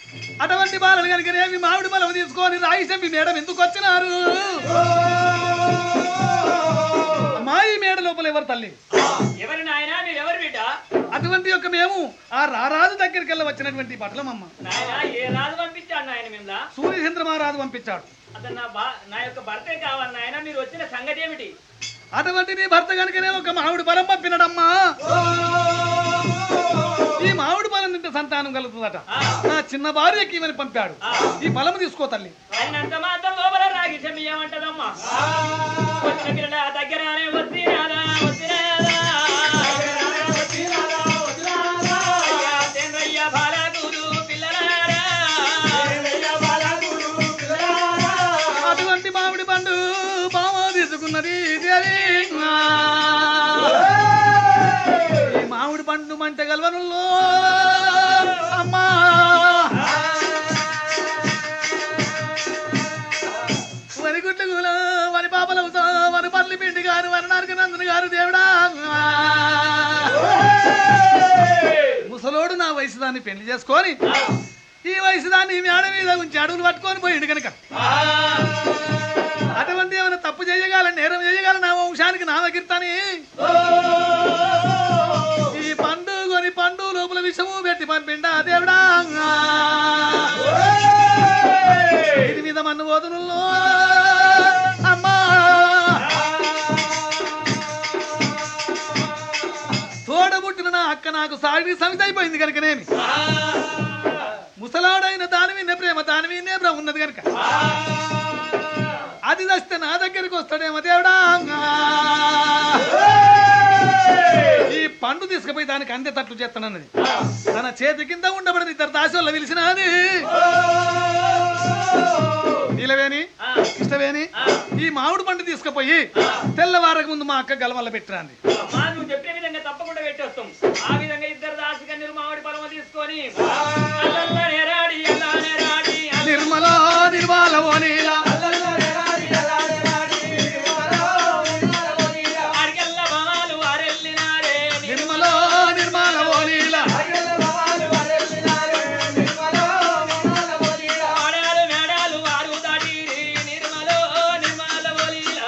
అటువంటి బాలలు కనుకనేమి మామిడి బలం తీసుకొని రాయి చెప్పి మేడం ఎందుకు వచ్చినారు అమ్మా ఈ మేడ లోపల ఎవరు తల్లి ఎవరి నాయనా మీరెవరు బిడ్డ అటువంటి యొక్క మేము ఆ రారాజు దగ్గరికి వెళ్ళి వచ్చినటువంటి పట్లమమ్మ నాయనా ఏ రాజు పంపించాడు నాయన మిమ్మల్ని సూర్యచంద్ర మహారాజు పంపించాడు అతను నా బా నా యొక్క భర్తే కావాలి నాయన మీరు వచ్చిన సంగతి ఏమిటి అటువంటి నీ భర్త కనుకనే ఒక మామిడి బలం పంపినడమ్మా ఈ మామిడి బలం తింటే సంతానం కలుగుతుందట ఆ, నా చిన్న భార్యకి ఇవని పంపాడు ఆ. ఈ బలం తీసుకో తల్లి అయినంత మాత్రం లోపల రాగి చెమ్మియమంటదమ్మా వచ్చిన పిల్లల దగ్గరనే వచ్చినారా వచ్చినారా అయ్యా, తేంద్రయ్య బాలగురు పిల్లలారా అటువంటి మామిడి పండు బామ తీసుకున్నది దేవి ఈ మామిడి పండు మంట గల్వనుల్లో అమ్మా వరి గుడ్లు గుల వరి పాపలవుతా వరి పల్లి పిండి గారు వరి నారక నందన గారు దేవుడా ముసలోడు నా వయసు దాన్ని పెళ్లి చేసుకొని ఈ వయసు దాన్ని మేడ మీద ఉంచి అడుగులు పట్టుకొని పోయిండు కనుక అటువంటి ఏమైనా తప్పు చేయగల నేరం చేయగల నా వంశానికి నామకీర్తని ఈ పండు కొని పండు లోపల విషము పెట్టి పంపిండా దేవుడా ఇది మీద మన్ను పోతునుల్లో అమ్మా తోడబుట్టిన నా అక్క నాకు సాగి సమిత అయిపోయింది కనుకనేమి ముసలాడైన దాని విన్నే ప్రేమ దాని విన్నే ప్రేమ ఉన్నది కనుక అది వస్తే నా దగ్గరికి వస్తాడేమో దేవుడా ఈ పండు తీసుకుపోయి దానికి అందేటట్లు చేస్తానన్నది తన చేతి కింద ఉండబడింది ఇద్దరు దాసోళ్ళ పిలిచినది నీలవేని ఆ, ఇష్టవేని ఆ. ఈ మామిడి పండు తీసుకుపోయి తెల్లవారక ముందు మా అక్క గలవల్ల పెట్టినంది అమ్మా నువ్వు చెప్పిన విధంగా తప్పకుండా పెట్టేస్తాం ఆ విధంగా ఇద్దరు దాసుకన్యలు మామిడి పొలమ తీసుకొని అల్లల్ల నేరాడి, అల్లా నేరాడి, అల్ల- నిర్మల నిర్మల ఓ నీల ఆడికెళ్ళ బామాలు వారెళ్ళినారే, నిర్మల నిర్మల ఓ నీల ఆడాలు మేడాలు వారు దాటిరి, నిర్మలో నిర్మల ఒలిల.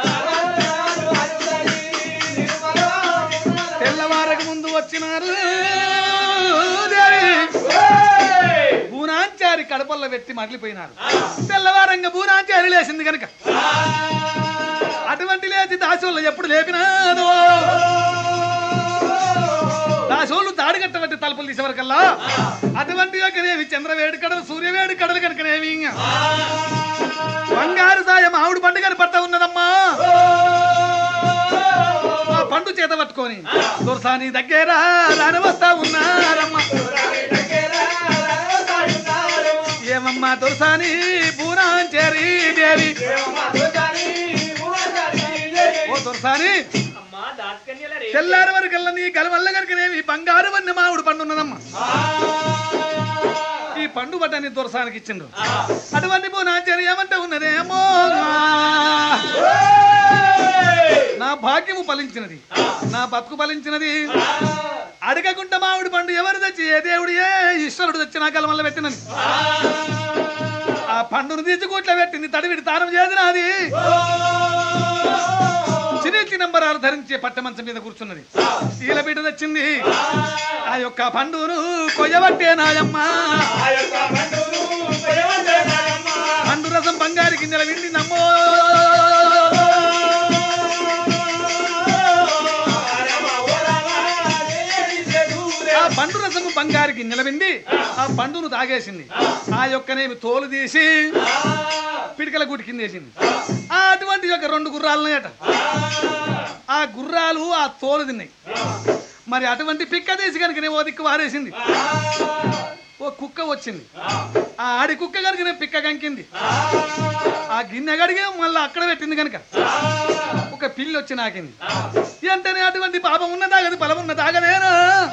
తెల్లవారక ముందు వచ్చినారు దేవి. బూనాంచారి కడపల్లో పెట్టి మగిలిపోయినారు తెల్లవారంగా బూనాంచారి లేచింది కనుక అటువంటి లేచి దాసోళ్ళు ఎప్పుడు లేపినాదో దాసోళ్ళు తాడిగట్టబట్టి తలుపులు తీసేవరకల్లా అటువంటి యొక్కనేవి చంద్రవేడి కడలు సూర్యవేడి కడలు కనుకనేవి బంగారు సాయ మామిడి పండుగని పట్ట ఉన్నదమ్మా ఆ పండు చేత పట్టుకొని దొరసాని దగ్గర రాని వస్తా ఉన్నారమ్మా ఏమమ్మా దొరసాని పూనాంచేరి దేవి ఓ దొరసాని అమ్మా దాసుకన్యల రే తెల్లారి వరకల్లా నీ గలవల్ల కనుకనేవి బంగారు వన్ని మామిడి పండు ఉన్నదమ్మా ఈ పండు బట్టని దొరసానికి ఇచ్చిండు అటువంటి పూనాంచేరి ఏమంటే ఉన్నదేమో నా భాగ్యము ఫలించినది నా బతుకు ఫలించినది అడగకుండా మామిడి పండు ఎవరు తెచ్చి ఏ దేవుడు ఏ ఈశ్వరుడు తెచ్చి నా కలమల్ల పెట్టినది ఆ పండును తీసి కూట్ల పెట్టింది తడివిడి తానం చేసినది చిన్న నంబరాలు ధరించే పట్టమంచం మీద కూర్చున్నది ఈల బిడ్డ తెచ్చింది ఆ యొక్క పండును కొయ్యబట్టే నాయమ్మ పండు రసం బంగారు గింజల విండి నమ్మో ఆ పండు రసము బంగారు గిన్నెల విండి ఆ పండును తాగేసింది ఆ యొక్కనేమి తోలు తీసి పిడికల గుడి కింద వేసింది ఆ అటువంటి యొక్క రెండు గుర్రాలు ఉన్నాయట ఆ గుర్రాలు ఆ తోలు తిన్నాయి మరి అటువంటి పిక్క తీసి కనుక ఓ దిక్కు వారేసింది ఓ కుక్క వచ్చింది ఆ ఆడి కుక్క కనుక పిక్క కంకింది ఆ గిన్నె గడిగే మళ్ళీ అక్కడ పెట్టింది కనుక ఒక పిల్లి వచ్చి నాకింది వెంటనే అటువంటి పాపం ఉన్నదా కదా బలం ఉన్నదా కదేనా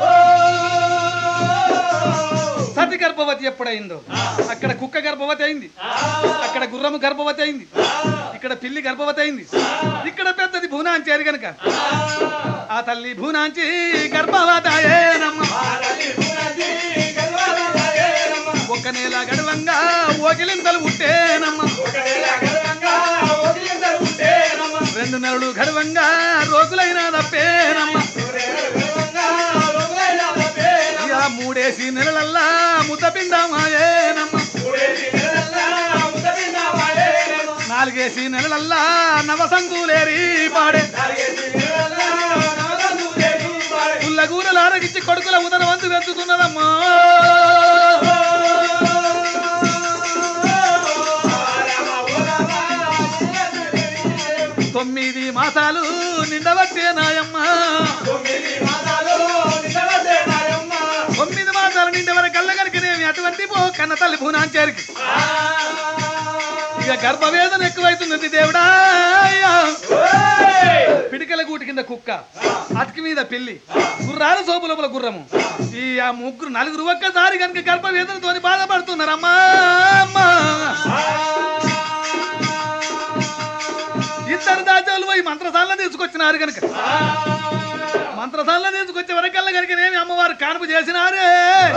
సతి గర్భవతి ఎప్పుడైందో అక్కడ కుక్క గర్భవతి అయింది అక్కడ గుర్రము గర్భవతి అయింది ఇక్కడ పిల్లి గర్భవతి అయింది ఇక్కడ పెద్దది భూనాంచేరి గనక ఆ తల్లి భూనాంచి గర్భవతాయేనమ్మ ఒక్క నేల గడవంగా ఓకిలింతలు పుట్టేనమ్మ రెండు నెలలు గడవంగా రోగులైన తప్పేనమ్మ ఇక మూడేసి నెలలల్లా ముద్దపిండమాయేనమ్మ నాలుగేసి నెలలల్లా నవసంగులేరి పాడే పుల్లగూరలు ఆరగించి కొడుకుల ఉదర వంతు వెతుతున్నదమ్మా తొమ్మిది మాసాలు నిండబట్టే నాయమ్మ తొమ్మిది మాసాలు నిండే వరకు కళ్ళగనికినేమి అటువంటి పో కన్న తల్లి పూనాంచారికి ఇక గర్భవేదన ఎక్కువైతున్నది దేవుడా పిడికల గూటి కింద కుక్క అతికి మీద పిల్లి గుర్రాల సోపు లోపల గుర్రము ఈ ఆ ముగ్గురు నలుగురు ఒక్కసారి కనుక గర్భవేదనతోని బాధపడుతున్నారమ్మా అమ్మా. ఇద్దరు దాచాలు పోయి మంత్రసాలలో తీసుకొచ్చినారు కనుక మంత్రసాలలో తీసుకొచ్చే వరకల్లా కనుక నేమి అమ్మవారు కానుపు చేసినారే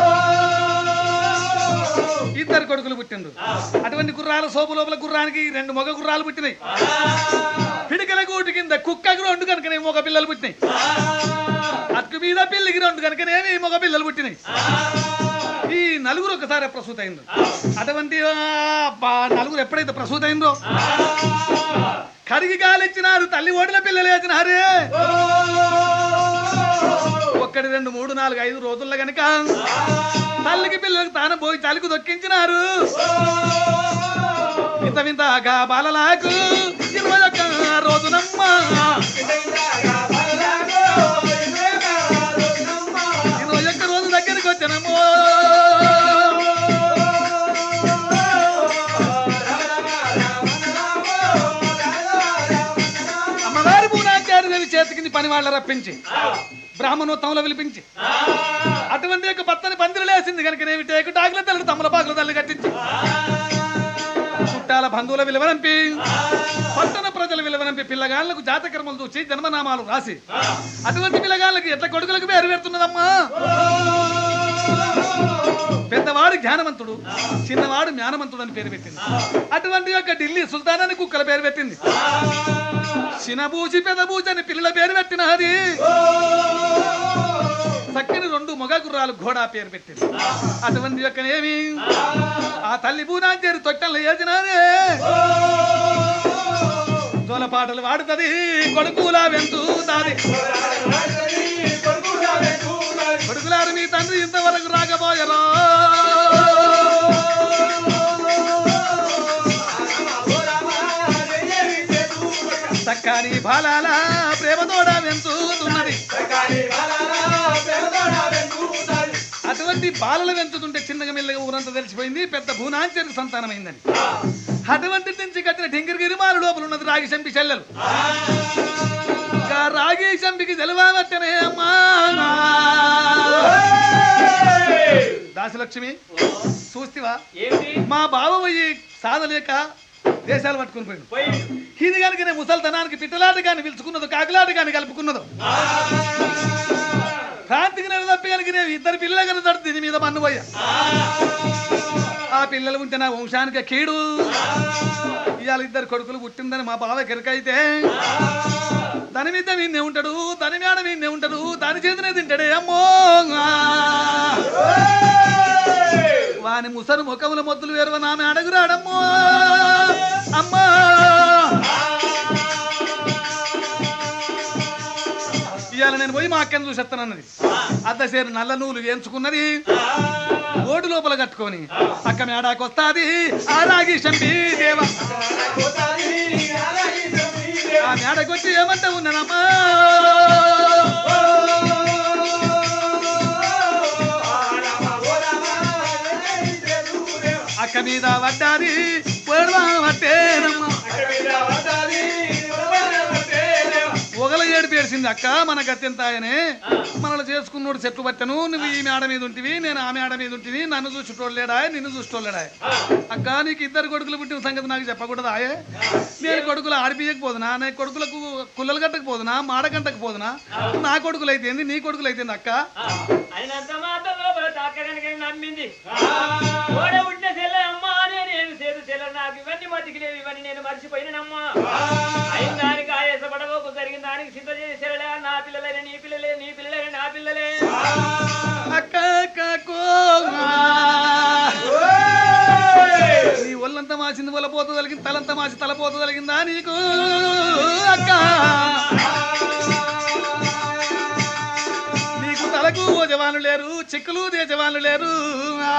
ఇద్దరు కొడుకులు పుట్టిండ్రు అటువంటి గుర్రాల సోపు లోపల గుర్రానికి రెండు మగ గుర్రాలు పుట్టినాయి పిడికల గూటి కింద కుక్కకు రెండు కనుకనే మగ పిల్లలు పుట్టినాయి అతుకు మీద పిల్లికి రెండు కనుకనేమి మగ పిల్లలు పుట్టినాయి ఈ నలుగురు ఒకసారి ప్రసూతి అయింది అటువంటి ఆ, బా, నలుగురు ఎప్పుడైతే ప్రసూతి అయిందో కరిగి గాలిచ్చినారు తల్లి ఓడిన పిల్లలు వేసినారే ఒక్కటి రెండు మూడు నాలుగు ఐదు రోజుల్లో గనక తల్లికి పిల్లలకు తాను పోయి చలికి దొక్కించినారు ఇంత వింతగా బాలలకు ఇరవై ఒక్క రోజునమ్మ ఇరవై ఒక్క రోజు దగ్గరికి వచ్చానమ్మో అమ్మగారి పూనాచారి దేవి చేతికి పని వాళ్ళ రప్పించి బ్రాహ్మణోత్తంలో పిలిపించి అటువంటి యొక్క భర్తని పందిరలేసింది కనుక నేమి టేకు టాకుల తల్లి తమలపాకుల తల్లి కట్టించి చుట్టాల బంధువుల విలువనంపి పట్టణ ప్రజల విలువనంపి పిల్లగాళ్ళకు జాతకర్మలు చూసి జన్మనామాలు రాసి అటువంటి పిల్లగాళ్ళకి ఎట్ల కొడుకులకు పేరు పెడుతున్నదమ్మా పెద్దవాడు జ్ఞానవంతుడు చిన్నవాడు జ్ఞానవంతుడు అని పేరు పెట్టింది అటువంటి యొక్క ఢిల్లీ సుల్తాన్ అని కుక్కల పేరు పెట్టింది చినబూచి పెదబూచి అని పిల్లల పేరు పెట్టినది చక్కని రెండు మొగ గుర్రాలు ఘోడా పేరు పెట్టింది అటువంటి యొక్క ఏమి ఆ తల్లి పూనాంచేరి తొట్టెలు వేసినదే జోల పాటలు వాడుతుంది కొడుకులా వెంతుతాది కొడుకులారు మీ తండ్రి ఇంతవరకు రాకపోయరా చక్కని బాలాల ప్రేమతోడ వెంచుతున్నది అటువంటి బాలలు పెంచుతుంటే చిన్నగా మెల్లగా ఊరంతా తెలిసిపోయింది పెద్ద భూనాంచరికి సంతానమైందని అటువంటి నుంచి కట్టిన ఢింగిరి గిరిమాల లోపల ఉన్నది రాగి శంపి చెల్లెలు ఇంకా రాగి శంపికి తెలవాబట్టనే అమ్మా దాసలక్ష్మి చూస్తివా ఏంటి మా బావ పోయి సాధలేక దేశాలు పట్టుకుని పోయింది పోయి ఇది కనుక నేను ముసల్తనానికి పిట్టలాట కానీ పిలుచుకున్నదో కాకిలాట కానీ కలుపుకున్నదో క్రాంతికి నేను తప్పి కనుక నేను ఇద్దరు పిల్లలు కనుక తడు దీని మీద మన్ను పోయా ఆ పిల్లలు ఉంటే నా వంశానికి కీడు ఇవాళ ఇద్దరు కొడుకులు పుట్టిందని మా బావ కెరకైతే దాని మీద వీణ్ణే ఉంటాడు దాని మీద వీణ్ణే ఉంటాడు దాని చేతనే తింటాడే అమ్మో వాని ముసరు ముఖముల మొద్దులు వేరువ నామె అడగురాడమ్మో అమ్మా ఇవాళ నేను పోయి మా అక్కని చూసేస్తానన్నది అద్దసేరు నల్ల నూలు వేయించుకున్నది ఓటు లోపల కట్టుకొని అక్క మేడాకి వస్తాది ఆ రాగి శంపి దేవ ఆ మేడకి వచ్చి ఏమంటే ఉన్నానమ్మా అక్క మీద పడ్డాది పొడవా పట్టేనమ్మా ఒకల ఏడు పేర్చింది అక్క మన గత్యంత ఆయనే మనల్ని చేసుకున్నోడు చెట్లు పట్టను నువ్వు ఈ మేడ మీద ఉంటివి నేను ఆ మేడ మీద ఉంటివి నన్ను చూసేటోళ్ళు లేడా నిన్ను చూసేటోళ్ళేడా అక్క నీకు ఇద్దరు కొడుకులు పుట్టిన సంగతి నాకు చెప్పకూడదు ఆయే నేను కొడుకులు ఆడిపియకపోదునా నా కొడుకులకు కుల్లలు కట్టకపోదునా మాడ గంటకపోదునా నా కొడుకులు అయితే నీ కొడుకులు అయితే అక్క అయినంత మాత్రం లోపల తాక కనుక నమ్మింది ఓడ ఉంటే చెల్ల అమ్మా నేను చేదు చెల్ల నాకు ఇవన్నీ మతికి లేవు ఇవన్నీ నేను మర్చిపోయినమ్మా అయిన దానికి ఆయాసపడబోకు జరిగిన దానికి సిద్ధ చేసేలే నా పిల్లలే నీ పిల్లలే నీ పిల్లలే నా పిల్లలే అక్క అక్కకో. నీ ఒళ్ళంతా మాసింది ఒళ్ళ పోత తలిగింది తలంతా మాసి తల పోత తలిగిందా నీకు అక్క నీకు తలకు ఓ జవాన్లు లేరు చెక్కులు దే జవాన్లు లేరు ఆ.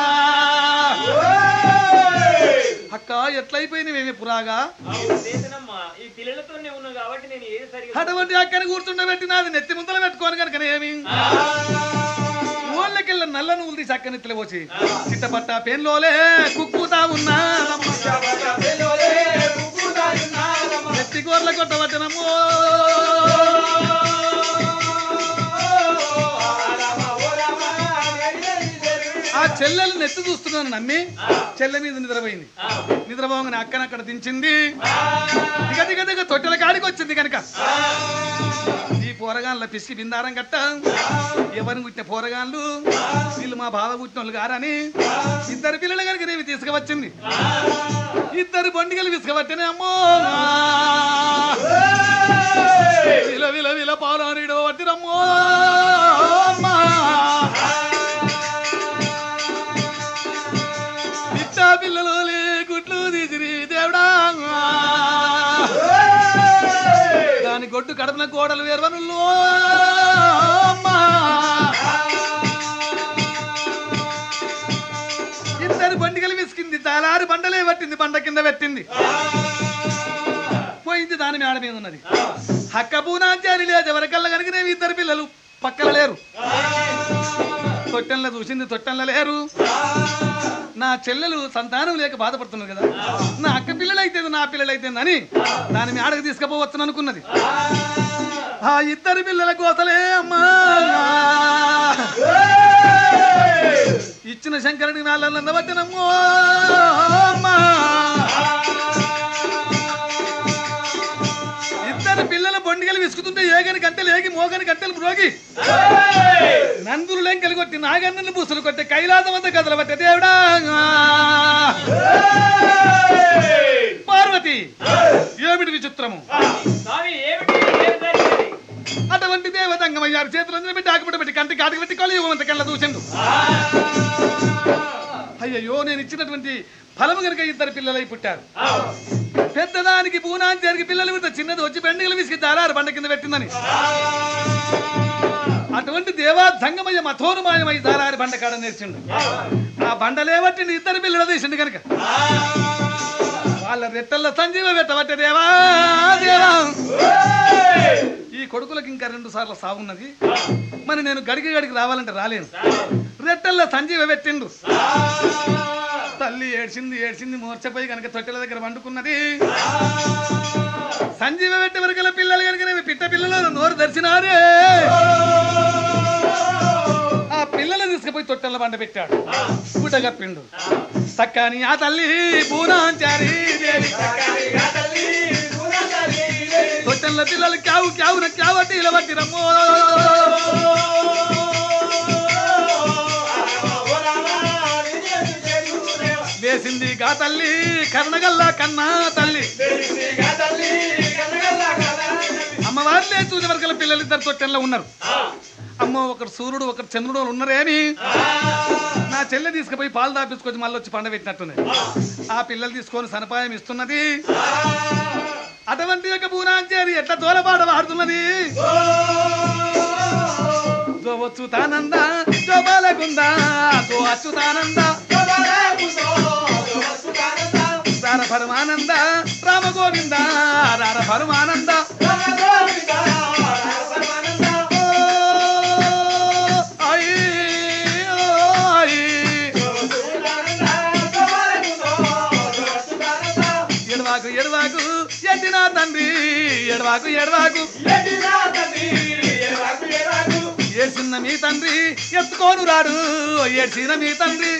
అక్క ఎట్లయిపోయింది మేమే పురాగా చేతనమ్మా ఈ పిల్లలతోనే ఉన్నావు కాబట్టి నేను ఏది సరిగా అటువంటి అక్కని కూర్చుండబెట్టి నాది నెత్తి ముంతలు పెట్టుకోను కనుక ఏమి ఊళ్ళకెళ్ళ నల్ల నువ్వులు తీసి అక్కని పోసి చిట్టపట్ట పెన్లోలే కుక్కుతా ఉన్నా నెత్తి కూరల కొట్టబట్టనమ్మో ఆ చెల్లెలు నెత్తి చూస్తున్నాను నమ్మి చెల్లె మీద నిద్రపోయింది నిద్రపోగానే అక్కన అక్కడ దించింది దిగ దిగ దిగ తొట్టెల కాడికి వచ్చింది కనుక ఈ పోరగాళ్ళ పిసికి బిందారం కట్ట ఎవరిని పుట్టిన పోరగాళ్ళు వీళ్ళు మా బావ పుట్టిన వాళ్ళు గారని ఇద్దరు పిల్లలు కనుక రేవి తీసుకువచ్చింది ఇద్దరు బండిగలు తీసుకువచ్చనే అమ్మో విల విల విల పాలారీడో వట్టిరమ్మో అమ్మా పిట్టా పిల్లలు లే గుడ్లు తీసిరి దేవుడా దాని గొడ్డు కడపన గోడలు వేర్వనుల్లో అమ్మా ఇద్దరు బండిగలు విసికింది చాలారు బండలే పట్టింది బండ కింద పెట్టింది పోయింది దాని మేడ మీద ఉన్నది హక్క పూనాచారి లేదు ఎవరికల్లా కనుక నేను ఇద్దరు పిల్లలు పక్కన లేరు తొట్టెల్లో చూసింది తొట్టెల్లో లేరు నా చెల్లెలు సంతానం లేక బాధపడుతున్నారు కదా నా అక్క పిల్లలు అయితే నా పిల్లలు అయితే అని దాని మేడకు తీసుకుపోవచ్చును అనుకున్నది ఆ ఇద్దరు పిల్లల కోసలే అమ్మా ఇచ్చిన శంకరుడి నాళ్ళ పట్టినమ్మో అమ్మా ఇద్దరు పిల్లల బొండిగలు విసుకుతుంటే ఏగని గంటలు ఏగి మోగని గంటలు మ్రోగి నందులు లెంకలు కొట్టి నాగన్నలు బుసులు కొట్టి కైలాసం అంతా కథలు పట్టే దేవుడా పార్వతి ఏమిటి విచిత్రము స్వామి ఏమిటి ఏమి జరిగింది అటువంటి దేవతంగమయ్యారు చేతులందరూ పెట్టి ఆకుపడి పెట్టి కంటి కాటికి పెట్టి కొలి అంత కళ్ళ దూచండు అయ్యయ్యో నేను ఇచ్చినటువంటి ఫలము కనుక ఇద్దరు పిల్లలై పుట్టారు పెద్దదానికి పూనాన్ని జరిగి పిల్లలు పుడితే చిన్నది వచ్చి బెండిగలు విసిగి దారారు బండ కింద పెట్టిందని అటువంటి దేవా సంగమయ్య మథోరుమాయమై దారారి బండ కాడ నేర్చిండు ఆ బండలే పట్టిండు ఇద్దరు పిల్లలు తీసిండు కనుక వాళ్ళ రెట్టల్లో సంజీవ పెట్టబట్టే దేవా దేవా ఈ కొడుకులకు ఇంకా రెండు సార్లు సాగున్నది మరి నేను గడికి గడికి రావాలంటే రాలేను రెట్టల్లో సంజీవ పెట్టిండు తల్లి ఏడ్చింది ఏడ్చింది మూర్చపోయి కనుక తొట్టెల దగ్గర వండుకున్నది సంజీవ పెట్టే వరకల పిల్లలు కనుక పిట్ట పిల్లలు నోరు దర్శనారే ఆ పిల్లలు తీసుకుపోయి తొట్టెల బండ పెట్టాడు గుడ్డ కప్పిండు సక్కాని ఆ తల్లి పూనాంచారి దేవి తొట్టెల పిల్లలు క్యావు క్యావున క్యావట్టి ఇలా పట్టిరమ్మో వేసింది గా తల్లి కర్ణగల్లా కన్నా తల్లి అమ్మవారినే చూసే వరకల పిల్లలు ఇద్దరు తొట్టెల్లో ఉన్నారు అమ్మ ఒకరు సూర్యుడు ఒకరు చంద్రుడు ఉన్నారే అని నా చెల్లె తీసుకుపోయి పాలు దాపించుకొని మళ్ళీ వచ్చి పండ పెట్టినట్టున్నది ఆ పిల్లలు తీసుకొని సనపాయం ఇస్తున్నది అటువంటి యొక్క పూనాంచేరి ఎట్లా తోలపాట వాడుతున్నది జో వచ్చుతానంద జో బాలకుందా జో అచ్యుతానంద రార పరమానంద రామ గోవింద రార పరమానంద ఓ, ఐ, ఓ, ఐ. ఎడవాకు ఎడవాకు ఎట్టినా తండ్రి ఎడవాకు ఎడవాకు ఏడ్చిన మీ తండ్రి ఎత్తుకోను రాడు ఏడ్చిన మీ తండ్రి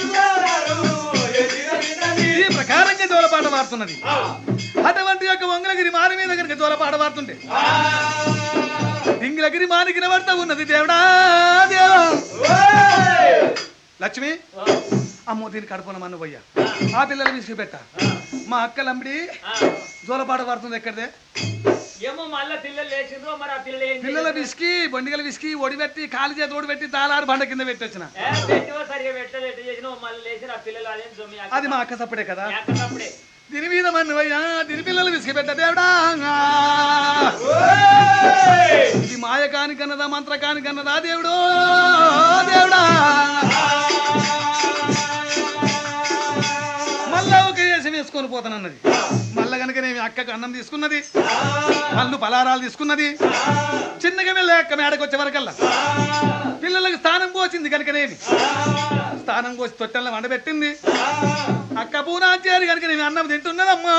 ఈ ప్రకారంగా జోలపాట పాడుతున్నది అటువంటి యొక్క వంగలగిరి మారి మీద కనుక జోలపాట పాడుతుంటే దింగిలగిరి మానికి నిలబడతా ఉన్నది దేవుడా దేవా లక్ష్మి అమ్మో దీని కడుపున మన్ను పోయ్యా ఆ పిల్లలు విసిగి పెట్ట మా అక్కలంబడి జోలపాట పాడుతుంది ఎక్కడిదే ఏమో మళ్ళా పిల్లలు లేచిండ్రో మరి ఆ పిల్లలు ఏం పిల్లల చేసిండ్రో? విసికి బొండిగల విసికి ఒడిపెట్టి కాలు చేతి ఒడిపెట్టి తాళారు బండ కింద పెట్టొచ్చిన ఏ, పెట్టివో సరిగా పెట్టలేదు ఎట్ట చేసినా మళ్ళీ లేచిన ఆ పిల్లలు అదేం జొమ్మి అది మా అక్క సప్పుడే కదా అక్కడప్పుడే దీని మీద మన్ను అయ్యా దీని పిల్లలు విసిగి పెట్ట దేవుడా ఇది మాయ కాని కన్నదా మంత్ర కాని కన్నదా దేవుడు దేవుడా మళ్ళా ఒక వేషం వేసుకొని పోతానన్నది మళ్ళా కనుక నేను అక్కకు అన్నం తీసుకున్నది పళ్ళు పలారాలు తీసుకున్నది చిన్నగా వెళ్ళే అక్క మేడకు వచ్చే వరకల్లా పిల్లలకు స్థానం పోసింది కనుకనేమి స్థానం పోసి తొట్టెల్లో వండబెట్టింది అక్క పూనాచారి కనుక నేను అన్నం తింటున్నదమ్మా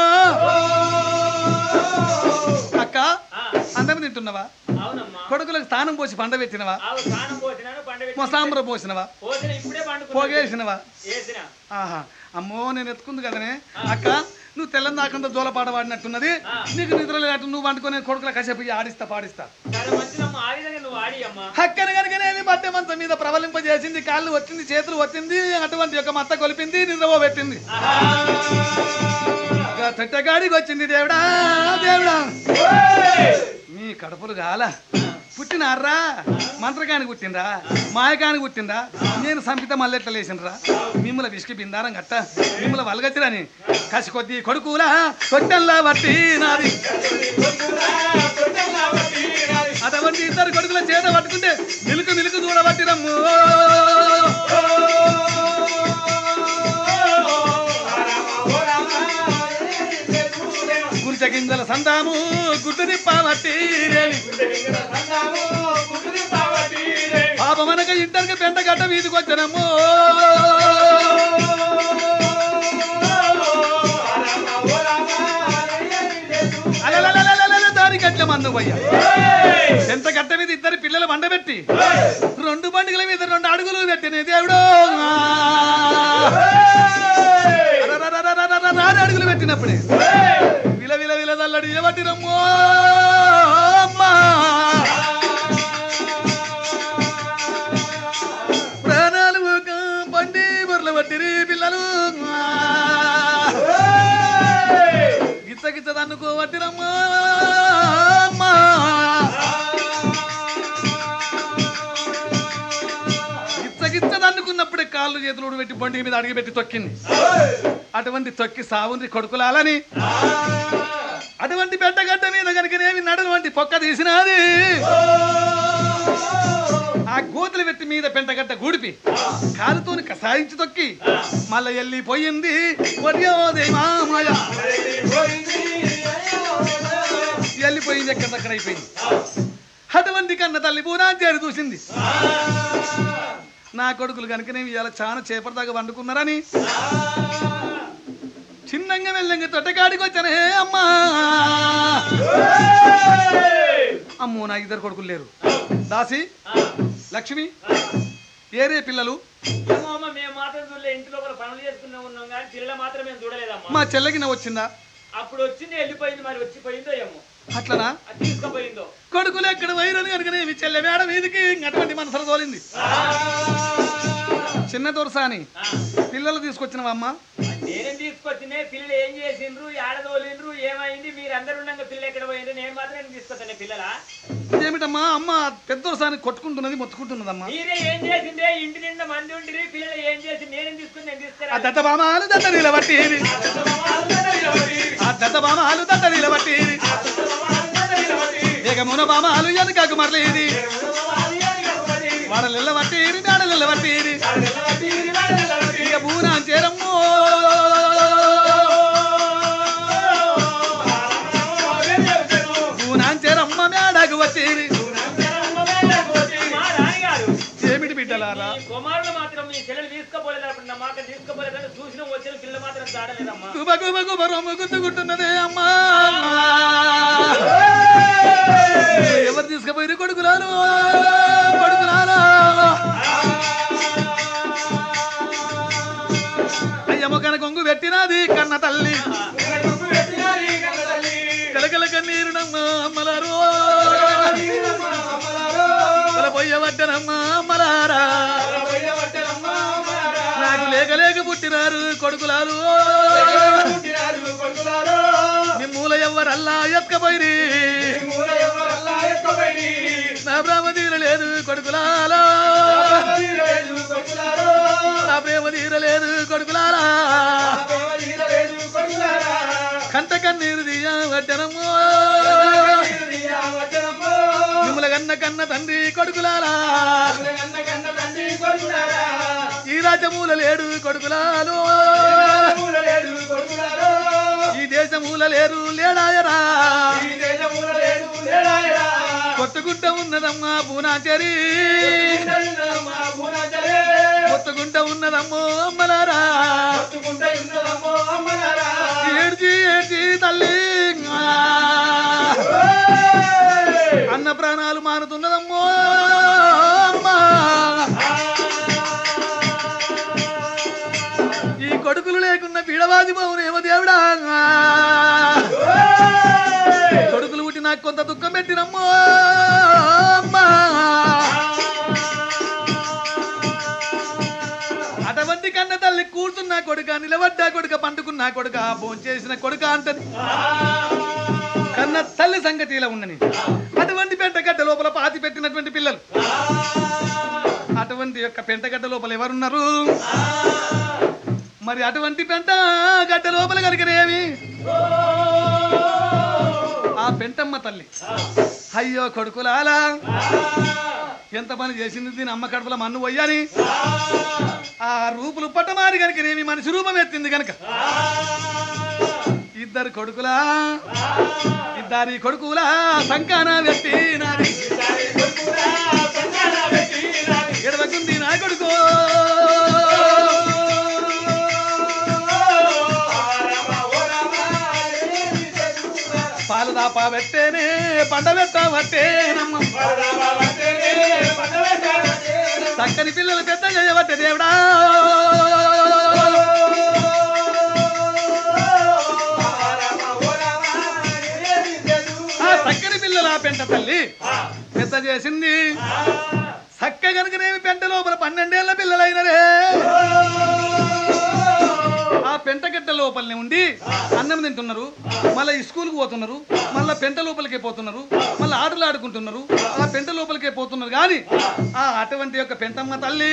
అక్క ఆ, అన్నం తింటున్నవా అవునమ్మా కొడుకులకు స్థానం పోసి పండ పెట్టినవా ఆవు స్నానం పోసినాను పండ పెట్టి మొసాంబర పోసినవా పోసిన ఇప్పుడే పండుకున్నా పోగేసినవా వేసిన ఆహా అమ్మో నేను ఎత్తుకుంది కదనే అక్క నువ్వు తెల్లని దాకంతా జోలపాట పాడినట్టున్నది నీకు నిద్ర లేనట్టు నువ్వు వండుకొని కొడుకుల కసేపు ఇయ్యి ఆడిస్తా పాడిస్తా చాలా మంచిదమ్మా ఆ విధంగా నువ్వు ఆడి అమ్మా అక్కన కనుకనేమి మధ్య మంచం మీద ప్రబలింపజేసింది కాళ్ళు వచ్చింది చేతులు వచ్చింది అటువంటి యొక్క మత్త కొలిపింది నిద్రపో పెట్టింది ఇక తట్టగాడికి వచ్చింది దేవుడా దేవుడా మీ కడుపులు కాల పుట్టినారా మంత్రకానికి పుట్టిండ్రా మాయకానికి పుట్టిండ్రా నేను సంపిత మల్లెట్ల లేచినరా మిమ్మల విసికి బిందారం గట్ట మిమ్మల వలగచ్చిరని కసి కొద్ది కొడుకులా కొట్టల్లా బట్టి నాది అటువంటి ఇద్దరు కొడుకుల చేత పట్టుకుంటే మిలుకు మిలుకు చూడబట్టిరమ్ము గురిచ గింజల సందాము గుడ్డు నిప్పాబట్టి పాపమనక ఇంటర్కి పెంట గడ్డ వీధికి వచ్చనమ్ము అలలలలలలల దారి గట్ల మందు పోయ్య ఎంత గట్ట మీద ఇద్దరు పిల్లలు వండబెట్టి రెండు బండిగల మీద రెండు అడుగులు పెట్టిన దేవుడు అరరరరరరర నాలుగు అడుగులు పెట్టినప్పుడే విల విల విల దల్లడి ఇలబట్టిరమ్మో అమ్మా ప్రాణాలు ఒక బండి బొర్ల పట్టిరి పిల్లలు గిచ్చ గిచ్చ దన్నుకో పట్టిరమ్మా అమ్మా గిచ్చ గిచ్చ దన్నుకున్నప్పుడే కాళ్ళు చేతులు పెట్టి బండి మీద అడిగి పెట్టి తొక్కింది అటువంటి తొక్కి సావుంది కొడుకులాలని అటువంటి పెద్దగడ్డ మీద కనుకనేమి నడువంటి పొక్క తీసినది ఆ గోతులు పెట్టి మీద పెంటగడ్డ గూడిపి కాలుతోని కసాయించి తొక్కి మళ్ళా వెళ్ళిపోయింది వడ్యోదయ మామయ వెళ్ళిపోయింది ఎక్కడక్కడ అయిపోయింది అటువంటి కన్న తల్లి పూనాచారి చూసింది నా కొడుకులు కనుకనేమి ఇలా చాలా చేపడదాకా వండుకున్నారని చిన్నంగా వెళ్ళంగా తొట్టకాడికి వచ్చానే అమ్మా అమ్మో నా ఇద్దరు కొడుకులు లేరు దాసి లక్ష్మి ఏరే పిల్లలు ఏమో అమ్మ మేము మాత్రం చూడలే ఇంటి లోపల పనులు చేసుకునే ఉన్నాం కానీ పిల్లల మాత్రం మేము చూడలేదమ్మా మా చెల్లెకి నా వచ్చిందా అప్పుడు వచ్చింది వెళ్ళిపోయింది మరి వచ్చిపోయిందో ఏమో అట్లనా అది తీసుకుపోయిందో కొడుకులు ఎక్కడ వైరని కనుకనే మీ చెల్లె మేడ మీదికి అటువంటి మనసులు తోలింది చిన్న దొరసాని ఆ, పిల్లలు తీసుకొచ్చినవమ్మ నేనేం తీసుకొచ్చినే పిల్లలు ఏం చేసిండ్రు ఏడదోలిండ్రు ఏమైంది మీరు అందరు ఉండగా పిల్ల ఎక్కడ పోయిండ్రు నేను మాత్రం ఏం తీసుకొచ్చాను పిల్లల ఏమిటమ్మా అమ్మ పెద్ద దొరసాని కొట్టుకుంటున్నది మొత్తుకుంటున్నదమ్మా మీరే ఏం చేసిందే ఇంటి నిండా మంది ఉండిరి పిల్లలు ఏం చేసి నేనేం తీసుకుని నేను ఆ తీసుకురా దత్త బామాలు దత్త నిలబట్టి ఆ దత్త బామాలు దత్త నిలబట్టి వేగమున బామాలు వెనుకకు మరలేది వాడలిల్ల పట్టిరి మేడలిల్ల పట్టిరి ఇక పూనా చేరమ్మో పూనా చేరమ్మ మేడకు వచ్చిరి మా రాణిగారు ఏమిటి బిడ్డలారా ఈ కుమారుడు మాత్రం మీ పిల్లలు తీసుకోపోలేదు అప్పుడు నా మాట తీసుకోపోలేదంటే చూసిన వచ్చిన పిల్ల మాత్రం జాడలేదమ్మా గుబ గుబ గుబ రొమ్ము గుర్తుకుంటున్నదే అమ్మా ఎవరు తీసుకుపోయి కొడుకులాను కొడుకులాను అయ్యమ్మ కన కొంగు పెట్టినది కన్న తల్లి కలకల కన్నీరునమ్మ అమ్మలారు పొయ్యబట్టనమ్మ అమ్మలారా నాకు లేక లేక పుట్టినారు కొడుకులారు మిమ్మూల ఎవ్వరల్లా ఎత్కపోయి నా ప్రేమ తీరలేదు కొడుకులాలా నా ప్రేమ తీరలేదు కొడుకులాలా కంట కన్నీరు దియ్య వడ్డనమ్మో మిమ్మల కన్న కన్న తండ్రి కొడుకులాలా ఈ రాజమూల లేడు కొడుకులాలు ఈ దేశమూల లేరు లేడాయరా కొట్టుకుంట ఉన్నదమ్మా పూనాచరి కొట్టుకుంట ఉన్నదమ్మో అమ్మలారా ఏడ్చి ఏడ్చి తల్లి అన్న ప్రాణాలు మారుతున్నదమ్మో అమ్మా ఈ కొడుకులు లేకున్న పీడవాది మౌనేమో దేవుడా కొడుకులు పుట్టి నాకు కొంత దుఃఖం పెట్టినమ్మో అమ్మా అటువంటి కన్న తల్లి కూర్చున్న కొడుక నిలబడ్డా కొడుక పండుకున్న కొడుక భోంచేసిన కొడుక అంటది కన్న తల్లి సంగతి ఇలా ఉండని అటువంటి పెంటగడ్డ లోపల పాతి పెట్టినటువంటి పిల్లలు అటువంటి యొక్క పెంటగడ్డ లోపల ఎవరున్నారు మరి అటువంటి పెంట గడ్డ లోపల కనుకనేమి ఆ పెంటమ్మ తల్లి అయ్యో కొడుకులాలా ఎంత పని చేసింది దీని అమ్మ కడుపుల మన్ను పోయాని ఆ రూపులు పట్టమారి కనుకనేమి మనిషి రూపం ఎత్తింది కనుక ఇద్దరు కొడుకులా ఇద్దరి కొడుకులా సంకాన వ్యక్తి ఎడవకుంది నా కొడుకు పాలు దాపా పెట్టేనే పండ పెట్టబట్టేనమ్మ చక్కని పిల్లలు పెద్ద చేయబట్టే దేవుడా ఆ చక్కని పిల్లల పెంట తల్లి పెద్ద చేసింది చక్క కనుకనేమి పెంట లోపల పన్నెండేళ్ల పిల్లలైనరే ఆ పెంటగడ్డ లోపలనే ఉండి అన్నం తింటున్నారు మళ్ళీ స్కూల్కి పోతున్నారు మళ్ళీ పెంట లోపలికే పోతున్నారు మళ్ళీ ఆటలు ఆడుకుంటున్నారు ఆ పెంట లోపలికే పోతున్నారు కానీ ఆ అటువంటి యొక్క పెంటమ్మ తల్లి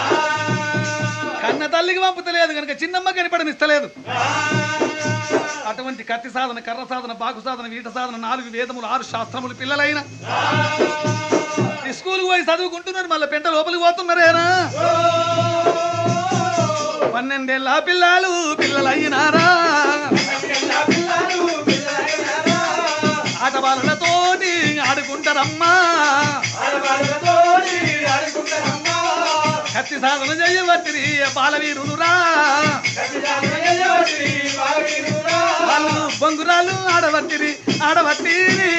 కన్న తల్లికి పంపుతలేదు కనుక చిన్నమ్మ కనిపడనిస్తలేదు అటువంటి కత్తి సాధన కర్ర సాధన బాకు సాధన వీట సాధన నాలుగు వేదములు ఆరు శాస్త్రములు పిల్లలైన ఈ స్కూల్కి పోయి చదువుకుంటున్నారు మళ్ళీ పెంట లోపలికి పోతున్నారేనా పన్నెండేళ్ళ పిల్లలు పిల్లలయ్యినారా ఆట బాలలతోటి ఆడుకుంటారమ్మా కత్తి సాధన చేయవట్టిరి బాలవీరులురా వాళ్ళు బొంగురాలు ఆడవట్టిరి ఆడవట్టిరి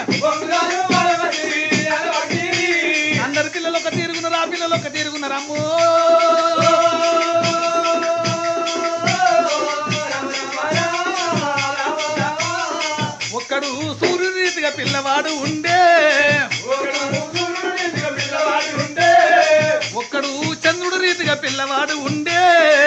అందరు పిల్లలు ఒక తీరుగున్నారు ఆ పిల్లలు ఒక తీరుగున్నారమ్మో ఒక్కడు సూర్యుని రీతిగా పిల్లవాడు ఉండే ఒక్కడు చంద్రుడు రీతిగా పిల్లవాడు ఉండే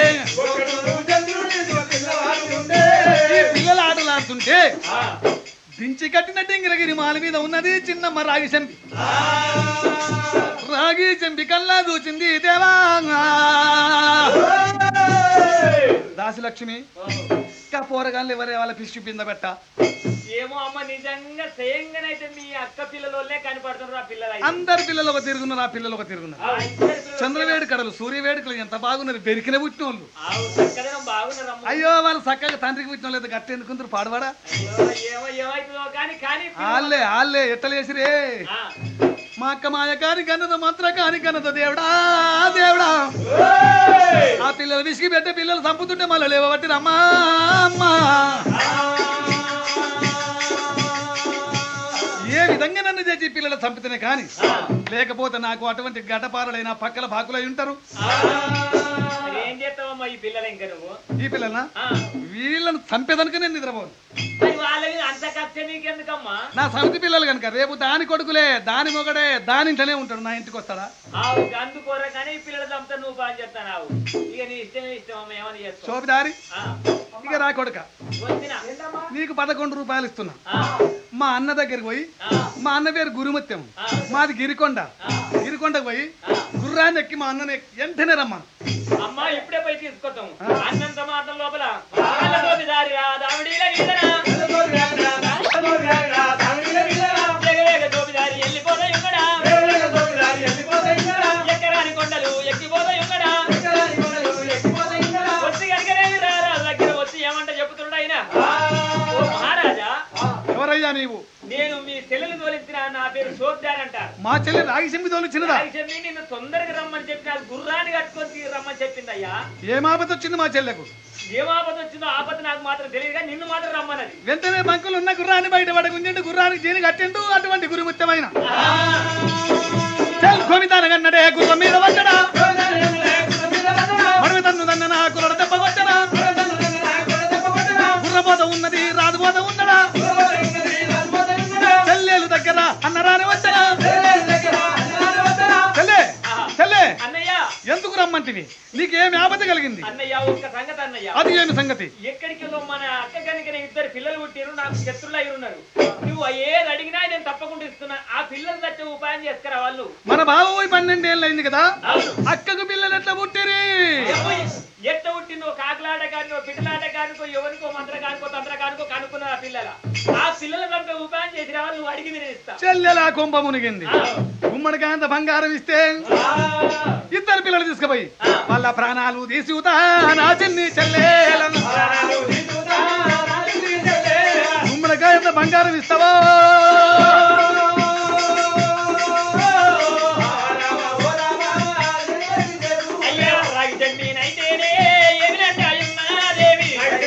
ఈ పిల్లలు ఆటలాడుతుంటే దించి కట్టిన డింగిరగిరి మాల మీద ఉన్నది చిన్నమ్మ రాగి చెంపి రాగి చెంపి కల్లా దూచింది దేవా దాసిలక్ష్మి ఇంకా పోరగాళ్ళు ఎవరే వాళ్ళ పిచ్చి పింద పెట్ట ఏమో అమ్మ నిజంగా స్వయంగానైతే మీ అక్క పిల్లలోనే కనపడుతున్నారు ఆ పిల్లలు అయితే. అందరి పిల్లలు ఒక తిరుగున్నారు ఆ పిల్లలు ఒక తిరుగున్నారు ఆ ఇద్దరు పిల్లలు చంద్రవేడు కడలు సూర్య వేడుకలు ఎంత బాగున్నారు బెరికిన పుట్టిన వాళ్ళు ఆవు చక్కదనం బాగున్నారమ్మ అయ్యో వాళ్ళు చక్కగా తండ్రికి పుట్టిన వాళ్ళు అయితే గట్టి ఎందుకుందరు పాడవాడా అయ్యో, ఏమో ఏమైతుందో కానీ కానీ పిల్ల- ఆళ్ళే ఆళ్ళే ఎట్టలేసిరే ఆ, మా అక్క మాయ కాని కన్నద మాత్ర కాని కన్నద దేవుడా దేవుడా ఆ పిల్లలు విసిగి పెట్టే పిల్లలు చంపుతుంటే మళ్ళీ లేవబట్టి రమ్మా అమ్మా ఏ విధంగా నన్ను చేసి ఈ పిల్లలు చంపితేనే కాని లేకపోతే నాకు అటువంటి గడ్డపారలైన పక్కల బాకులై ఉంటారు మరి ఏం చేస్తావమ్మా ఈ పిల్లలు ఇంకా నువ్వు ఈ పిల్లల ఆ, వీళ్ళని చంపేదనుక నేను నిద్రపోను మరి వాళ్ళకి అంత కక్ష నీకెందుకమ్మా నా సమితి పిల్లలు కనుక రేపు దాని కొడుకులే దాని మొగడే దాని ఇంట్లోనే ఉంటాడు నా ఇంటికి వస్తాడా ఆవు గందు కోరగానే ఈ పిల్లలు చంపుతా నువ్వు బాగా చెప్తాను ఇక నీ ఇష్టమే ఇష్టం అమ్మ ఏమని చేస్తావు శోభిదారి ఆ, ఇక రా కొడుక వచ్చిన నీకు పదకొండు రూపాయలు ఇస్తున్నా ఆ, మా అన్న దగ్గరికి పోయి ఆ, మా అన్న పేరు గురుమత్యం ఆ. మాది గిరికొండ ఆ. గిరికొండకు పోయి ఆ. గుర్రాన్ని ఎక్కి మా అన్నని వెంటనే రమ్మను అమ్మా ఇప్పుడే పోయి తీసుకొస్తాం ఆ. అన్నంత మాత్రం లోపల వాళ్ళతోటి దారి రా దావిడీల వీధనా. ఎగవేగ తోపిదారి వెళ్ళిపోతాయి ఉమ్మడా. ఎక్కరాని కొండలు ఎక్కిపోతాయి ఉమ్మడా. వచ్చి కనుకనేవి రా రా దగ్గర వచ్చి ఏమంట చెబుతున్నాడు ఆయన ఓ మహారాజా ఎవరయ్యా నీవు నేను మీ చెల్లెలు తోలించిన నా పేరు శోభ్దాన్ అంటారు మా చెల్లి రాగి సెంబి తోలిచ్చినదా నాకు చెప్పి నిన్ను తొందరగా రమ్మని చెప్పి నాకు గుర్రాన్ని కట్టుకొని తీ- రమ్మని చెప్పింది అయ్యా ఏం ఆపద వచ్చింది మా చెల్లెకు ఏం ఆపద వచ్చిందో ఆపద నాకు మాత్రం తెలియదు కానీ నిన్ను మాత్రం రమ్మన్నది వెంటనే బంకులు ఉన్న గుర్రాన్ని బయట పడకుంజండు గుర్రానికి జీని కట్టిండు అటువంటి గురుముత్యమైన చెల్ కొనిదానగన్నడే గుర్రం మీద వచ్చడా మడవి తన్ను దన్న కురడ దెబ్బ కొట్టడా గుర్రబోత ఉన్నది రాదుబోత ఉన్నడా చెల్లెలు దగ్గర అన్నరాని వచ్చడా చెల్లె చెల్లె అన్నయ్య ఎందుకు రమ్మంటివి నీకేమి ఆపద కలిగింది అన్నయ్య ఒక్క సంగతి అన్నయ్య అది ఏమి సంగతి ఎక్కడికి వెళ్ళో మన అక్క కనుక ఇద్దరు పిల్లలు పుట్టిరు నాకు శత్రులు అయి ఉన్నారు నువ్వు ఏది అడిగినా నేను తప్పకుండా ఇస్తున్నా ఆ పిల్లలు తెచ్చే ఉపాయం చేసుకురా వాళ్ళు మన బావ పోయి పన్నెండేళ్ళు అయింది కదా అవును అక్కకు పిల్లలు ఎట్లా పుట్టిరి ఎట్ట పుట్టిందో కాకులాట కానికో పిట్టలాట కానికో ఎవరికో మంత్ర కానికో తంత్ర కానికో కనుక్కున్నారు ఆ పిల్లల ఆ పిల్లల చంపే ఉపాయం చేసి రావాలి నువ్వు అడిగి నేను ఇస్తా చెల్లెలా కుంభ మునిగింది గుమ్మడికాయంత బంగారం ఇస్తే ఇద్దరు పిల్లలు తీసుకుపోయి వాళ్ళ ప్రాణాలు తీసుకుతా నా చిన్ని చెల్లెలను గుమ్మడికాయంత బంగారం ఇస్తావా అయ్యా రాగి జంబీనైతేనే ఎగిరంటే అయ్యమ్మాదేవి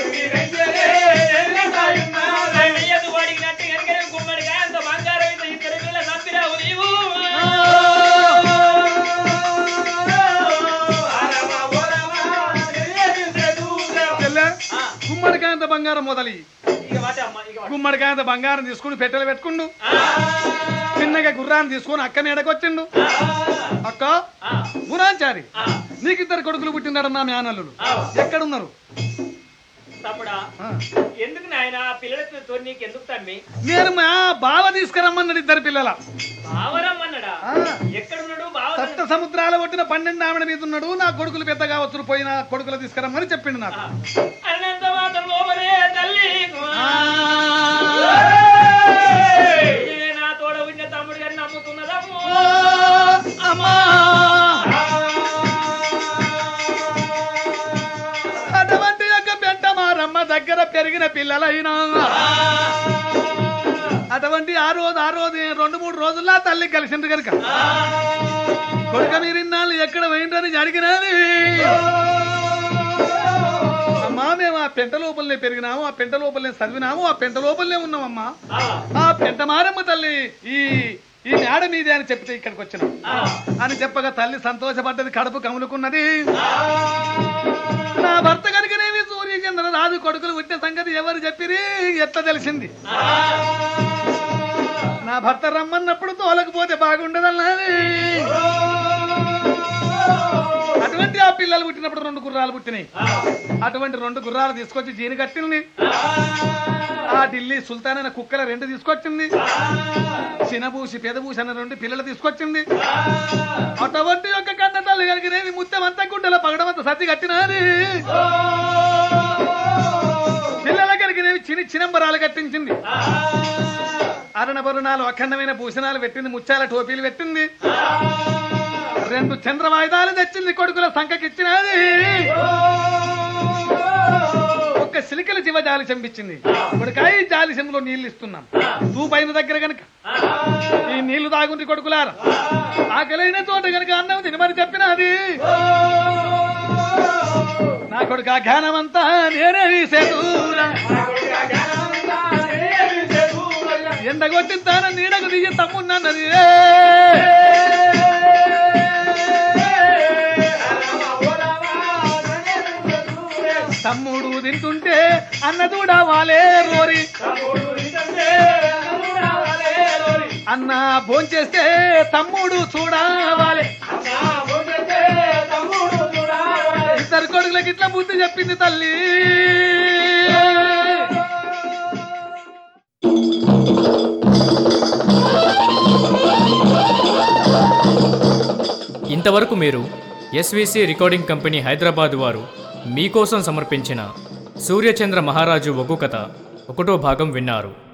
అయ్యదు అడిగినట్టు కనుక గుమ్మడిగా అంత బంగారం ఇంత ఇద్దరు పిల్ల చంపిరావు నీవు చెల్లె ఆ, గుమ్మడికాయంత బంగారం మొదలి ఇక వాటే అమ్మ ఇక వాటే. గుమ్మడికాయంత బంగారం తీసుకుని పెట్టెలు పెట్టుకుండు ఆ, చిన్నగా గుర్రాన్ని తీసుకొని అక్క నీడకొచ్చిండు అక్క ఆ, గురాంచారి ఆ, నీకు ఇద్దరు కొడుకులు పుట్టినాడు నా మేనల్లులు ఆ. ఎక్కడున్నారు తమ్ముడా ఆ. ఎందుకు నాయన ఆ పిల్లలతో నీకు ఎందుకు తమ్మి నేను మా బావ తీసుకురమ్మన్నాడు ఇద్దరు పిల్లల బావరమ్మన్నాడా ఆ. ఎక్కడున్నాడు బావ సప్త సముద్రాల ఒట్టిన పన్నెండు ఆవిడ మీద ఉన్నాడు నా కొడుకులు పెద్దగా వచ్చును పోయిన కొడుకులు తీసుకురమ్మని చెప్పిండు నాకు అన్నంత మాత్రం లోపలే తల్లి ఇదే నా తోడ ఉన్న తమ్ముడు గారిని నమ్ముతున్నదమ్ము అమ్మా అటువంటి యొక్క పెంట మారమ్మ దగ్గర పెరిగిన పిల్లలైనా అటువంటి ఆ రోజు ఆ రోజు రెండు మూడు రోజుల్లో తల్లి కలిసింది కనుక కొడుక మీరు ఇన్నాళ్ళు ఎక్కడ పోయిండ్రని అడిగినది అమ్మా మేము ఆ పెంట లోపలనే పెరిగినాము ఆ పెంట లోపలనే చదివినాము ఆ పెంట లోపలనే ఉన్నామమ్మా ఆ, ఆ పెంట మారమ్మ తల్లి ఈ ఈ మేడ మీదే అని చెప్తే ఇక్కడికి వచ్చినాం ఆ, అని చెప్పగా తల్లి సంతోషపడ్డది కడుపు కములుకున్నది నా భర్త కనుకనేమి సూర్యచంద్ర రాజు కొడుకులు పుట్టిన సంగతి ఎవరు చెప్పిరి ఎట్లా తెలిసింది ఆ, నా భర్త రమ్మన్నప్పుడు తోలకపోతే బాగుండదన్నది అటువంటి ఆ పిల్లలు పుట్టినప్పుడు రెండు గుర్రాలు పుట్టినాయి ఆ, అటువంటి రెండు గుర్రాలు తీసుకొచ్చి జీని కట్టింది ఆ ఢిల్లీ సుల్తాన్ అనే కుక్కల రెండు తీసుకొచ్చింది చినబూసి పెదబూసి అనే రెండు పిల్లలు తీసుకొచ్చింది అటువంటి యొక్క కన్న తల్లి కలిగినవి ముత్యం అంతా గుడ్డల పగడం అంతా సత్తి కట్టినది పిల్లల కలిగినవి చిన్న చినంబరాలు కట్టించింది అరణ బరుణాలు అఖండమైన భూషణాలు పెట్టింది ముత్యాల టోపీలు పెట్టింది రెండు చంద్రవాయుధాలు తెచ్చింది కొడుకుల సంఖకిచ్చినది ఒక్క సిలికల జీవ జాలి చంపించింది కొడుకాయి జాలి చెంబులో నీళ్లు ఇస్తున్నాం తూపైన దగ్గర గనక ఈ నీళ్లు తాగుంది కొడుకులారా ఆకలైన చోట గనక అన్నం తినమని చెప్పినది నా కొడుకు ఆ జ్ఞానమంతా నేనే తీసేదూరా ఎండగొట్టిస్తాన నీడకు దిగి తమ్మున్నది తమ్ముడు తింటుంటే అన్న కూడా వాలే రోరి అన్న భోంచేస్తే తమ్ముడు చూడవాలి ఇద్దరు కొడుకులకి ఇట్లా బుద్ధి చెప్పింది తల్లి ఇంతవరకు మీరు ఎస్విసి రికార్డింగ్ కంపెనీ హైదరాబాద్ వారు మీకోసం సమర్పించిన సూర్యచంద్ర మహారాజు ఒగ్గు కథ ఒకటో భాగం విన్నారు